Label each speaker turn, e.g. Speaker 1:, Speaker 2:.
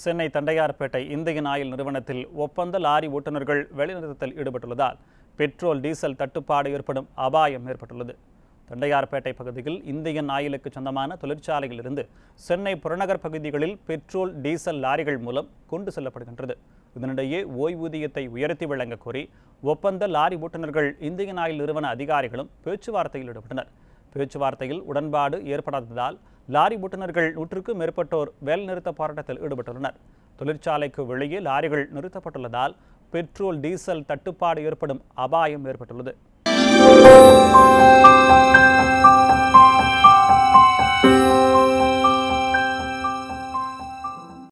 Speaker 1: Chennai Tondiarpet Indian oil நிறுவனத்தில் ஒப்பந்த lorry ஓட்டுநர்கள் வேலைநிறுத்தத்தில் ஈடுபட்டுள்ளதால் பெட்ரோல் டீசல் தட்டுப்பாடு ஏற்படும் அபாயம் ஏற்பட்டுள்ளது தண்டையார்பேட்டை பகுதியில் இந்தியன் ஆயிலுக்கு சொந்தமான தொழிற்சாலையில் இருந்து சென்னை புறநகர் பகுதிகளில் பெட்ரோல் டீசல் லாரிகள் மூலம் கொண்டு செல்லப்படுகின்றது இதனிடையே ஓய்வூதியத்தை உயர்த்தி வழங்க கோரி ஒப்பந்த லாரி ஓட்டுநர்கள் இந்தியன் ஆயில் நிறுவன அதிகாரிகளும் பேச்சுவார்த்தையில் ஈடுபட்டனர் பேச்சுவார்த்தையில் உடன்பாடு ஏற்படாததால் லாரி ஓட்டுநர்கள் நூற்றுக்கும் மேற்பட்டோர் வேலைநிறுத்த போராட்டத்தில் ஈடுபட்டுள்ளனர் தொழிற்சாலைக்கு வெளியே லாரிகள் நிறுத்தப்பட்டுள்ளதால் பெட்ரோல் டீசல் தட்டுப்பாடு ஏற்படும் அபாயம் ஏற்பட்டுள்ளது